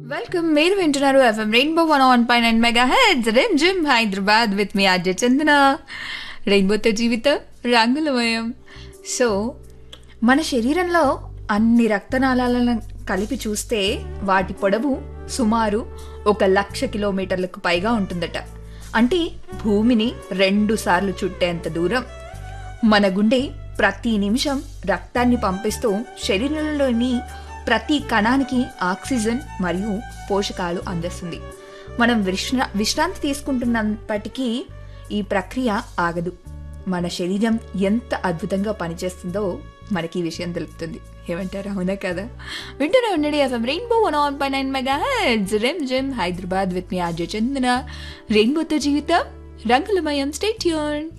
welcome మీరు వింటున్నారు FM rainbow one one పై నైన్ మెగా హెడ్స్ రెమ్ జిమ్ హైదరాబాద్ విత్ మీ అజయ్ చందన రెయిన్బోతో జీవితం రంగులమయం సో మన శరీరంలో అన్ని రక్తనాళాలను కలిపి చూస్తే వాటి పొడవు సుమారు ఒక లక్ష కిలోమీటర్లకు పైగా ఉంటుందట అంటే భూమిని రెండు సార్లు చుట్టేంత దూరం మన గుండె ప్రతి నిమిషం రక్తాన్ని పంపిస్తూ శరీరంలోని ప్రతి కణానికి ఆక్సిజన్ మరియు పోషకాలు అందిస్తుంది మనం విశ్రా విశ్రాంతి తీసుకుంటున్నప్పటికీ ఈ ప్రక్రియ ఆగదు మన శరీరం ఎంత అద్భుతంగా పనిచేస్తుందో మనకి ఈ విషయం తెలుపుతుంది ఏమంటారు అవునా కదా వింటూనే ఉండండి ఎఫ్ఎం రెయిన్బో వన్ ఆన్ పై నైన్ మెగా హెడ్స్ రెమ్ జిమ్ హైదరాబాద్ విత్ మీ ఆర్జే చందన రెయిన్బోతో జీవితం రంగులమయం స్టేట్ యూన్